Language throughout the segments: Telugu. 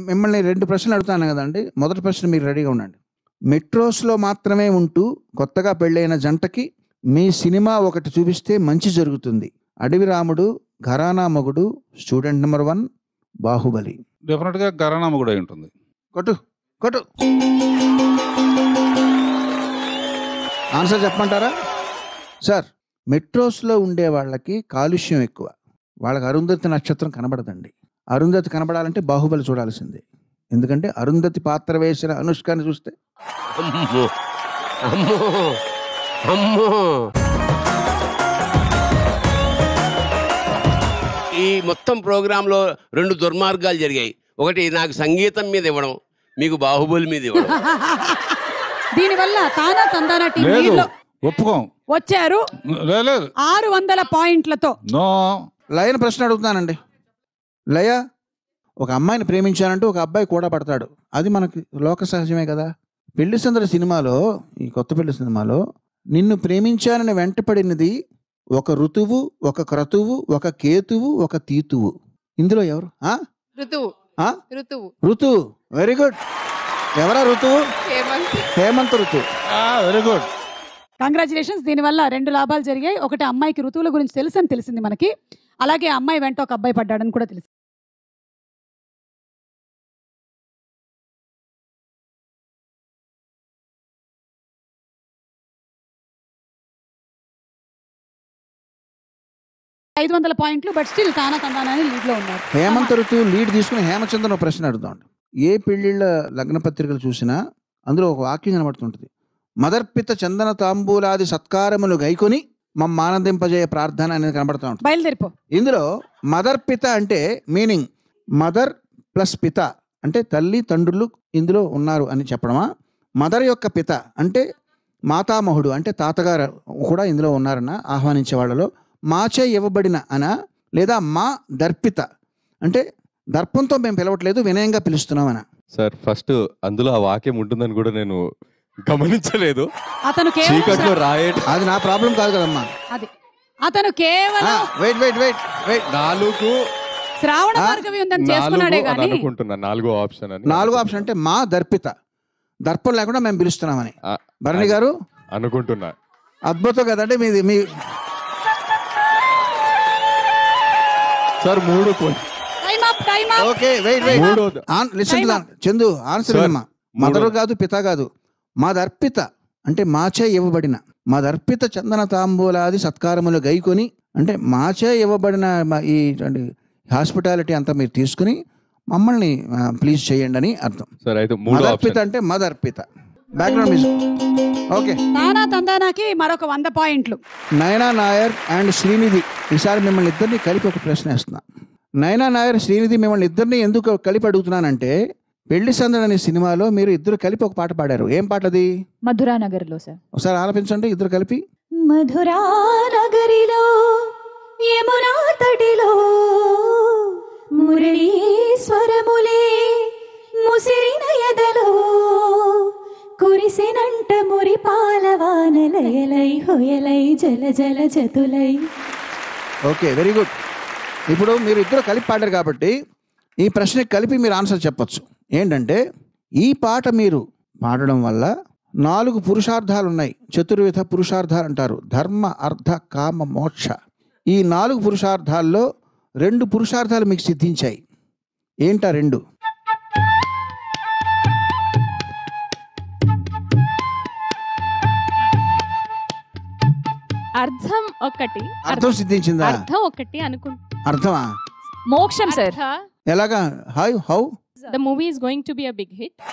మిమ్మల్ని రెండు ప్రశ్నలు అడుగుతాను కదండి మొదటి ప్రశ్న మీరు రెడీగా ఉండండి మెట్రోస్లో మాత్రమే ఉంటూ కొత్తగా పెళ్ళైన జంటకి మీ సినిమా ఒకటి చూపిస్తే మంచి జరుగుతుంది అడవి Ramudu Gharana Mogudu student number one Baahubali definite గా గరానామ కూడా అయి ఉంటుంది కొట్టు కొట్టు ఆన్సర్ చెప్పమంటారా సార్ మెట్రోస్లో ఉండే వాళ్ళకి కాలుష్యం ఎక్కువ వాళ్ళకి అరుంధతి నక్షత్రం కనబడదండి అరుంధతి కనబడాలంటే బాహుబలి చూడాల్సిందే ఎందుకంటే అరుంధతి పాత్ర వేసిన అనుష్కని చూస్తే అమ్మో అమ్మో అమ్మో ఈ మొత్తం ప్రోగ్రాంలో రెండు దుర్మార్గాలు జరిగాయి ఒకటి నాకు సంగీతం మీద ఇవ్వడం మీకు బాహుబలి మీద ఇవ్వడం దీనివల్ల తానా తందానా టీం లేదు లీడ్లో ఒప్పుకోం వచ్చారు లే- లేదు ఆరు వందల పాయింట్లతో నో లయన ప్రశ్న అడుగుతున్నానండి లయ ఒక అమ్మాయిని ప్రేమించానంటే ఒక అబ్బాయి కూడా పడతాడు అది మనకి లోక సహజమే కదా పెళ్లి సందడి సినిమాలో ఈ కొత్త పెళ్లి సినిమాలో నిన్ను ప్రేమించానని వెంటపడినది ఒక ఋతువు ఒక క్రతువు ఒక కేతువు ఒక తీతువు ఇందులో ఎవరు ఆ? ఋతువు ఆ? ఋతువు ఋతువు వెరీ గుడ్ ఎవరా ఋతువు హేమంత్ హేమంత్ ఋతువు వెరీ గుడ్ కంగ్రాచులేషన్స్ దీనివల్ల రెండు లాభాలు జరిగాయి ఒకటి అమ్మాయికి ఋతువుల గురించి తెలుసు అని తెలిసింది మనకి అలాగే ఆ అమ్మాయి వెంట ఒక అబ్బాయి పడ్డాడని కూడా తెలిసింది ఐదు వందల పాయింట్లు బట్ స్టిల్ తానా తందానాని లీడ్ లో ఉన్నారు హేమంత్ ఋతువు లీడ్ తీసుకుని హేమచంద్రన్ ఒక ప్రశ్న అడుగుతాం ఏ పెళ్లిళ్ళ లగ్న పత్రికలు చూసినా అందులో ఒక వాక్యం కనబడుతుంటుంది మదర్పిత చందన తాంబూలాది సత్కారములు గైకొని మమ్మ ఆనందింపజేయ ప్రార్థన అనేది కనబడుతూ ఉంటుంది బయలుదేరిపో ఇందులో మదర్ పిత అంటే మీనింగ్ మదర్ ప్లస్ పిత అంటే తల్లి తండ్రులు ఇందులో ఉన్నారు అని చెప్పడమా మదర్ యొక్క పిత అంటే మాతామహుడు అంటే తాతగారు కూడా ఇందులో ఉన్నారన్న ఆహ్వానించే వాళ్ళలో మాచే ఇవ్వబడిన అన లేదా మా దర్పిత అంటే దర్పంతో మేము పిలవట్లేదు వినయంగా పిలుస్తున్నామన సార్ ఫస్ట్ అందులో ఆ వాక్యం ఉంటుందని కూడా నేను గమనించలేదు అతను కేవలం చీకట్లో రాయే అది నా ప్రాబ్లం కాదు కదమ్మా అది అతను కేవలం వెయిట్ వెయిట్ వెయిట్ వెయిట్ నాలుగు శ్రావణ ఆ? భార్గవి ఉందని నాలుగు చేసుకున్నాడే అని గాని అనుకుంటున్నా నాలుగో ఆప్షన్ అని నాలుగో ఆప్షన్ అంటే మా దర్పిత దర్పం లేకుండా మేము పిలుస్తున్నామని ఆ, భరణి గారు అనుకుంటున్నా అద్భుతం కదండి మీది మీ సార్ మూడు పోయి- time up time up okay wait wait మూడో listen Time Chandu answer Sir, అమ్మా మూడో- మదరు కాదు పిత కాదు మాదర్పిత అంటే మాచే ఇవ్వబడిన మాదర్పిత చందన తాంబూలాది సత్కారములు గైకొని అంటే మాచే ఇవ్వబడిన మా- ఈ హాస్పిటాలిటీ అంతా మీరు తీసుకుని మమ్మల్ని ప్లీజ్ చేయండి అని అర్థం సార్ అయితే మూడో మదర్పిత ఆప్షన్ అంటే మదర్పిత బ్యాక్గ్రౌండ్ మ్యూజిక్ ఓకే తానా తందానాకి మరొక వంద పాయింట్లు నయనా నాయర్ అండ్ శ్రీనిధి ఈసారి మిమ్మల్ని ఇద్దరిని కలిపి ఒక ప్రశ్న వేస్తున్నా నయనా నాయర్ శ్రీనిధి మిమ్మల్ని ఇద్దరిని ఎందుకు కలిపి అడుగుతున్నానంటే పెళ్లి సందడి అనే సినిమాలో మీరు ఇద్దరు కలిపి ఒక పాట పాడారు ఏం పాట అది మధురా నగర్లో సార్ ఒకసారి ఆలపించండి ఇద్దరు కలిపి మధురా నగరిలో యమునా తటిలో మురళీశ్వరములే ముసిరిన ఎదలో కురిసినంట మురి పాలవానలయలై హొయలై జల జల జతులై ఓకే వెరీ గుడ్ ఇప్పుడు మీరు ఇద్దరు కలిపి పాడారు కాబట్టి ఈ ప్రశ్నకి కలిపి మీరు ఆన్సర్ చెప్పొచ్చు ఏంటంటే ఈ పాట మీరు పాడడం వల్ల నాలుగు పురుషార్థాలు ఉన్నాయి చతుర్విధ పురుషార్థాలు అంటారు ధర్మ అర్థ కామ మోక్ష ఈ నాలుగు పురుషార్థాల్లో రెండు పురుషార్థాలు మీకు సిద్ధించాయి ఏంటా రెండు అర్థం ఒకటి అర్థం సిద్ధించిందా అర్థం ఒకటి అనుకుంటా అర్థమా మోక్షం సార్ ఎలాగా hi how the movie is going to be a big hit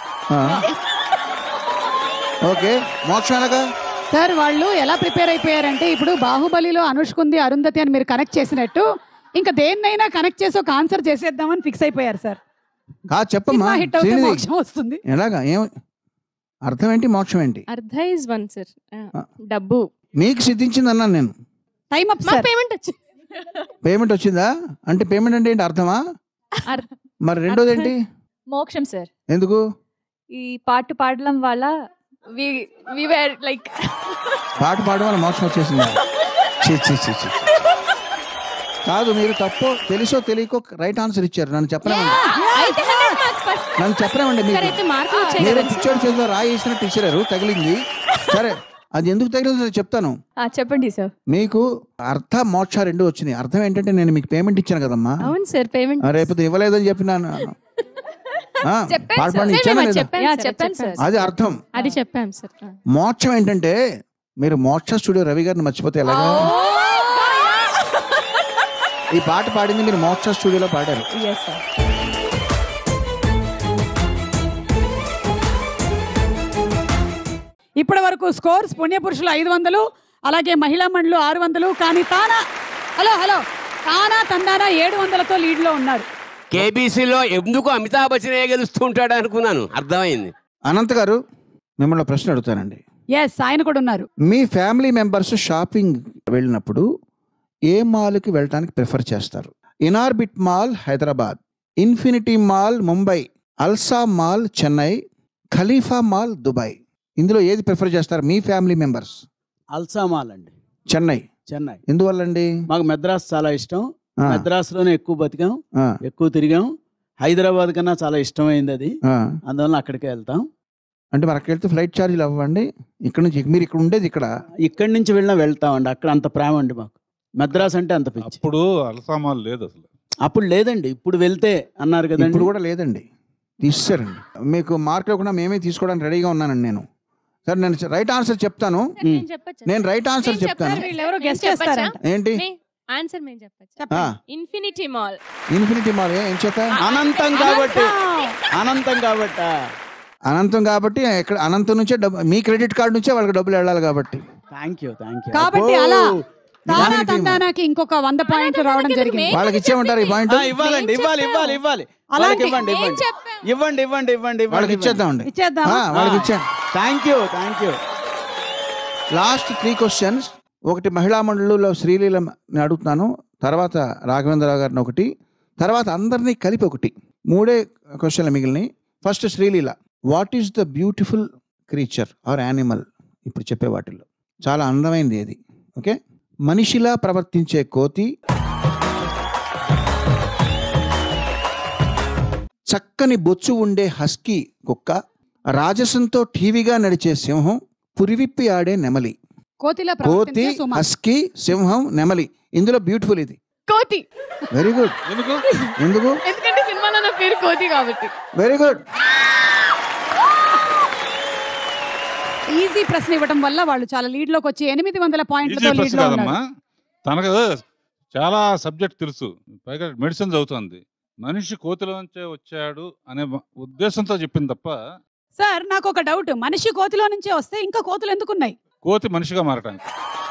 okay మోక్షం ఎలాగా సార్ వాళ్ళు ఎలా ప్రిపేర్ అయిపోయారంటే ఇప్పుడు బాహుబలిలో అనుష్కుంది అరుంధతి అని మీరు కనెక్ట్ చేసినట్టు ఇంకా దేన్నైనా కనెక్ట్ చేసి ఒక ఆన్సర్ చేసేద్దామని ఫిక్స్ అయిపోయారు సార్ కాదు చెప్పమ్మా సినిమా హిట్ అవుతే శ్రీనిధి మోక్షం వస్తుంది ఎలాగా ఏం అర్థం ఏంటి మోక్షం ఏంటి అర్థ ఇస్ వన్ సార్ డబ్బు మీకు సిద్ధించింది అన్నాను నేను టైం అప్ మా సార్ పేమెంట్ వచ్చింది పేమెంట్ వచ్చిందా అంటే పేమెంట్ అంటే ఏంటి అర్థమా అర్థ- మరి రెండోది ఏంటి మోక్షం సార్ ఎందుకు ఈ పాట పాడడం వల్ల వి వి వేర్ లైక్ పాట పాడడం వల్ల మోక్షం వచ్చేసిందా ఛీ, ఛీ, ఛీ, ఛీ. కాదు మీరు తప్పో తెలుసో తెలియకో రైట్ ఆన్సర్ ఇచ్చారు నన్ను చెప్పలేదు అయితే 100 marks ఫస్ట్ నన్ను చెప్పలేమండి సార్ మీకు అయితే మార్కులు వచ్చాయి మీరే కదా సార్? పిక్చర్ చేతిలో రాయి వేసిన టీచర్ తగిలింది సరే అది ఎందుకు తగిలిందో చెప్తాను ఆ, చెప్పండి సార్ మీకు అర్థ మోక్ష రెండు వచ్చినాయి అర్థం ఏంటంటే నేను మీకు పేమెంట్ ఇచ్చాను కదమ్మా అవును సార్ పేమెంట్ ఆ, రేపు ఇవ్వలేదని చెప్పినాను ఆ, చెప్పాను పాట సార్. పాడి సార్, ఇచ్చానా మేము లేదా? చెప్పాం యా, సార్, చెప్పాను చెప్పాం. సార్. అది అర్థం అది చెప్పాం సార్ ఆ. మోక్షం ఏంటంటే మీరు మోక్ష స్టూడియో రవి గారిని మర్చిపోతే ఎలాగా ఈ పాట పాడింది మీరు మోక్ష స్టూడియోలో పాడారు ఎస్ సార్ ఇప్పటి వరకు స్కోర్స్ పుణ్యపురుషులు ఐదు వందలు అలాగే మహిళా మండలు ఆరు వందలు కానీ తానా హలో హలో తానా తందానా ఏడు వందలతో లీడ్లో ఉన్నారు కేబీసీలో ఎందుకు అమితాబ్ బచ్చనే గెలుస్తూ ఉంటాడు అనుకున్నాను అర్థమైంది అనంత్ గారు మిమ్మల్ని ఒక ప్రశ్న అడుగుతానండి ఎస్ ఆయన కూడా ఉన్నారు మీ ఫ్యామిలీ మెంబర్స్ షాపింగ్ వెళ్ళినప్పుడు ఏ మాల్కి వెళ్ళడానికి ప్రిఫర్ చేస్తారు Inorbit mall Hyderabad Infinity mall Mumbai Alsa mall Chennai Khalifa mall Dubai ఇందులో ఏది ప్రిఫర్ చేస్తారు మీ ఫ్యామిలీ మెంబర్స్ అల్సామాల్ అండి చెన్నై చెన్నై ఎందువల్లండి మాకు మెద్రాస్ చాలా ఇష్టం ఆ, మెద్రాస్లోనే ఎక్కువ బతికాం ఆ, ఎక్కువ తిరిగాం హైదరాబాద్ కన్నా చాలా ఇష్టమైంది అది ఆ. అందువల్ల అక్కడికే వెళ్తాం అంటే మరి అక్కడికి వెళ్తే ఫ్లైట్ ఛార్జీలు అవ్వండి ఇక్కడ నుంచి మీరు ఇక్కడ ఉండేది ఇక్కడ ఇక్కడి నుంచి వెళ్ళినా వెళ్తామండి అక్కడ అంత ప్రేమ అండి మాకు మెద్రాస్ అంటే అంత పిచ్చి అప్పుడు అలసామాల్ లేదు అసలు అప్పుడు లేదండి ఇప్పుడు వెళ్తే అన్నారు కదండి ఇప్పుడు కూడా లేదండి తీసేశారండి మీకు మార్క్ లేకుండా మేమే తీసుకోవడానికి రెడీగా ఉన్నానండి నేను సరే నేను రైట్ ఆన్సర్ చెప్తాను సార్, నేను చెప్పొచ్చా? నేను రైట్ ఆన్సర్ నేను చెప్తాను చెప్పాను. వీళ్ళు ఎవరో నేను గెస్ట్ చెప్పొచ్చా? చేస్తారంట ఏంటి మే- ఆన్సర్ మేము చెప్పచ్చు ఆ, చెప్పండి. ఇన్ఫినిటీ మాల్ ఇన్ఫినిటీ మాల్ ఏ- ఏం చేత అనంతం కాబట్టి అనంతం కాబట్ట అనంతం కాబట్టి ఎక్కడ అనంతం నుంచే డబ్బు మీ క్రెడిట్ కార్డు నుంచే వాళ్ళకి డబ్బులు వెళ్ళాలి కాబట్టి థ్యాంక్ యూ థ్యాంక్ యూ కాబట్టి అలా తానా Infinity Mall. తందానాకి ఇంకొక వంద పాయింట్లు రావడం జరిగింది వాళ్ళకి ఇచ్చేమంటారు ఈ పాయింట్ ఇవ్వాలండి ఇవ్వాలి ఇవ్వాలి ఇవ్వాలి అలాంటి- వాళ్ళకి ఇవ్వండి నేను ఇవ్వండి చెప్పాను ఇవ్వండి ఇవ్వండి ఇవ్వండి వాళ్ళకి ఇచ్చేద్దామండి ఇచ్చేద్దామా ఆ, వాళ్ళకి ఇచ్చాను thank you thank you last three questions ఒకటి మహిళా మండలిలో శ్రీలీల అడుగుతున్నాను తర్వాత రాఘవేంద్రరావు గారిని ఒకటి తర్వాత అందరినీ కలిపి ఒకటి మూడే క్వశ్చన్లు మిగిలినాయి first Sreeleela what is the beautiful creature or animal ఇప్పుడు చెప్పే వాటిల్లో చాలా అందమైనది ఏది ఓకే మనిషిలా ప్రవర్తించే కోతి చక్కని బొచ్చు ఉండే హస్కీ కుక్క రాజసంతో టీవీగా నడిచే సింహం పురివిప్పి ఆడే నెమలి కోతిలా కోతి ప్రవర్తించే సుమ హస్కీ సింహం నెమలి ఇందులో బ్యూటిఫుల్ ఇది కోతి వెరీ గుడ్ ఎందుకు ఎందుకు ఎందుకంటే సినిమాలో నా పేరు కోతి కాబట్టి వెరీ గుడ్ ఈజీ ప్రశ్న ఇవ్వడం వల్ల వాళ్ళు చాలా లీడ్ లోకి వచ్చి ఎనిమిది వందల ఈజీ పాయింట్లతో లీడ్ ప్రశ్న లో కాదమ్మా ఉన్నారు తనకు చాలా సబ్జెక్ట్ తెలుసు పైగా మెడిసిన్ చదువుతుంది మనిషి కోతిలోంచే వచ్చాడు అనే మ- ఉద్దేశంతో చెప్పింది తప్ప సార్ నాకు ఒక డౌట్ మనిషి కోతిలో నుంచే వస్తే ఇంకా కోతులు ఎందుకున్నాయి కోతి మనిషిగా మారటానికి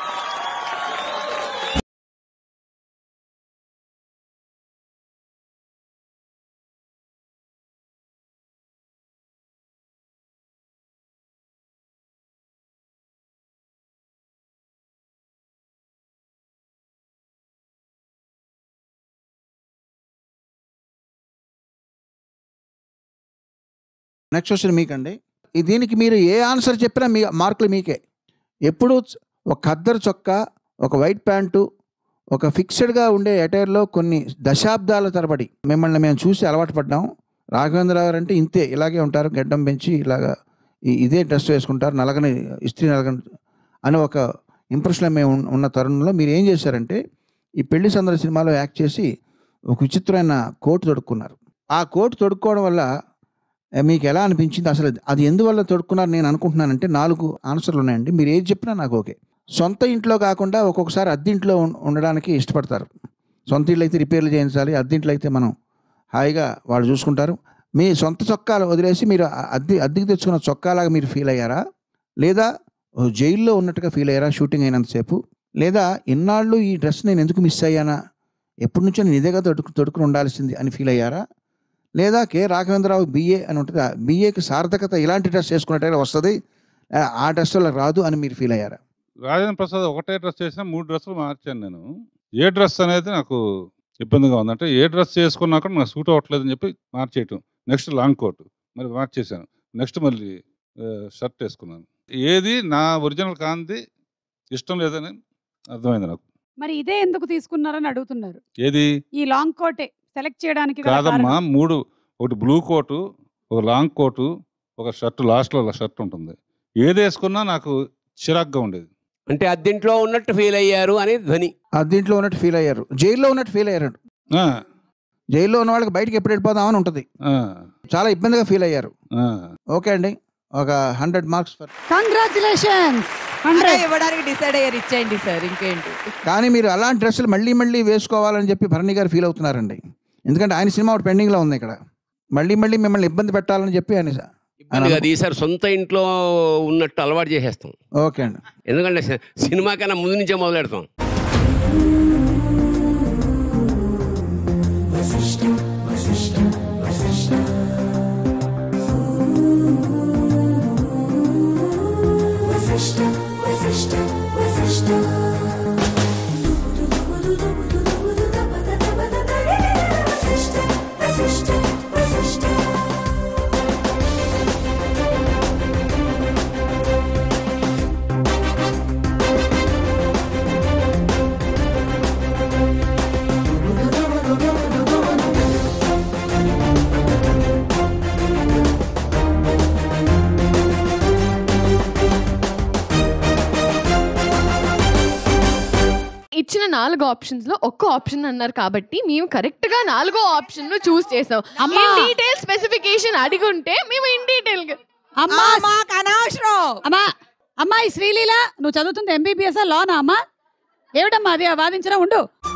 నెక్స్ట్ క్వశ్చన్ మీకండి ఈ దీనికి మీరు ఏ ఆన్సర్ చెప్పినా మీ మార్కులు మీకే ఎప్పుడు ఒక ఖద్దరు చొక్కా ఒక వైట్ ప్యాంటు ఒక ఫిక్స్డ్గా ఉండే అటైర్లో కొన్ని దశాబ్దాల తరబడి మిమ్మల్ని మేము చూసి అలవాటు పడ్డాం రాఘవేంద్రరావు గారు అంటే ఇంతే ఇలాగే ఉంటారు గడ్డం పెంచి ఇలాగా ఈ- ఇదే డ్రెస్ వేసుకుంటారు నలగని ఇస్త్రీ నలగని అని ఒక ఇంప్రెషన్లో మేము ఉన్న- ఉన్న తరుణంలో మీరు ఏం చేశారంటే ఈ పెళ్లి సందడి సినిమాలో యాక్ట్ చేసి ఒక విచిత్రమైన కోటు తొడుక్కున్నారు ఆ కోటు తొడుక్కోవడం వల్ల ఏ, మీకు ఎలా అనిపించింది అసలు అది ఎందువల్ల తొడుక్కున్నారు నేను అనుకుంటున్నానంటే నాలుగు ఆన్సర్లు ఉన్నాయండి మీరు ఏది చెప్పినా నాకు ఓకే సొంత ఇంట్లో కాకుండా ఒక్కొక్కసారి అద్దెంట్లో ఉం- ఉండడానికి ఇష్టపడతారు సొంత ఇల్లు అయితే రిపేర్లు చేయించాలి అద్దెంట్లో అయితే మనం హాయిగా వాళ్ళు చూసుకుంటారు మీ సొంత చొక్కాలు వదిలేసి మీరు ఆ అద్దె అద్దెకి తెచ్చుకున్న చొక్కాలాగా మీరు ఫీల్ అయ్యారా లేదా ఓ జైల్లో ఉన్నట్టుగా ఫీల్ అయ్యారా షూటింగ్ అయినంతసేపు లేదా ఇన్నాళ్ళు ఈ డ్రెస్ నేను ఎందుకు మిస్ అయ్యానా ఎప్పటి నుంచో నేను ఇదేగా తొడుకు తొడుకుని ఉండాల్సింది అని ఫీల్ అయ్యారా లేదా కె రాఘవేంద్రరావు బిఏ అని ఉంటుంది ఆ బిఏకి సార్థకత ఇలాంటి డ్రెస్ వేసుకున్నట్టుగా వస్తుంది ఆ, ఆ డ్రెస్ వల్ల రాదు అని మీరు ఫీల్ అయ్యారా రాజేంద్ర ప్రసాద్ ఒకటే డ్రెస్ చేసినా మూడు డ్రెస్సులు మార్చాను నేను ఏ డ్రెస్ అనేది నాకు ఇబ్బందిగా ఉంది అంటే ఏ డ్రెస్ చేసుకున్నా కూడా నాకు సూట్ అవ్వట్లేదు అని చెప్పి మార్చేయటం నెక్స్ట్ లాంగ్ కోట్ మరి మార్చేసాను నెక్స్ట్ మళ్ళీ షర్ట్ వేసుకున్నాను ఏది నా ఒరిజినల్ కాంది ఇష్టం లేదని అర్థమైంది నాకు మరి ఇదే ఎందుకు తీసుకున్నారని అడుగుతున్నారు ఏది ఈ లాంగ్ కోటే సెలెక్ట్ చేయడానికి గల కాదమ్మా కారణం. మూడు ఒకటి బ్లూ కోటు ఒక లాంగ్ కోటు ఒక షర్ట్ లాస్ట్లో షర్ట్ ఉంటుంది ఏది వేసుకున్నా నాకు చిరాగ్గా ఉండేది అంటే అద్దెంట్లో ఉన్నట్టు ఫీల్ అయ్యారు అనేది ధ్వని ఆ దీంట్లో ఉన్నట్టు ఫీల్ అయ్యారు జైల్లో ఉన్నట్టు ఫీల్ అయ్యారు ఆ, జైల్లో ఉన్న వాళ్ళకి బయటికి ఎప్పుడు వెళ్ళిపోదామని ఉంటుంది ఆ, చాలా ఇబ్బందిగా ఫీల్ అయ్యారు ఆ. ఓకే అండి ఒక హండ్రెడ్ మార్క్స్ ఫర్ కంగ్రాచులేషన్స్ అలా హండ్రెడ్ ఇవ్వడానికి డిసైడ్ అయ్యారు ఇచ్చేయండి సార్ ఇంకేంటి కానీ మీరు అలాంటి డ్రెస్సులు మళ్ళీ మళ్ళీ వేసుకోవాలని చెప్పి భరణి గారు ఫీల్ అవుతున్నారండి ఎందుకంటే ఆయన సినిమా ఒకటి పెండింగ్లో ఉంది ఇక్కడ మళ్ళీ మళ్ళీ మిమ్మల్ని ఇబ్బంది పెట్టాలని చెప్పి ఆయన ఇబ్బంది కాదు ఈసారి సొంత ఇంట్లో ఉన్నట్టు అలవాటు చేసేస్తాం ఓకే అండి ఎందుకంటే సి- సినిమా కన్నా ముందు నుంచే మొదలు పెడతాం ఇచ్చిన నాలుగు ఆప్షన్స్ లో ఒక్క ఆప్షన్ అన్నారు కాబట్టి మేము కరెక్ట్ గా నాలుగో ఆప్షన్ ను చూస్ చేసాం అమ్మా. ఇన్ డీటెయిల్ స్పెసిఫికేషన్ అడిగుంటే మేము ఇన్ డీటెయిల్ అమ్మా ఆ, మాకు అనవసరం అమ్మా అమ్మాయి శ్రీలీల నువ్వు చదువుతుంది ఎంబీబీఎస్ లోనా అమ్మా ఏమిటమ్మా అది వాదించరా ఉండు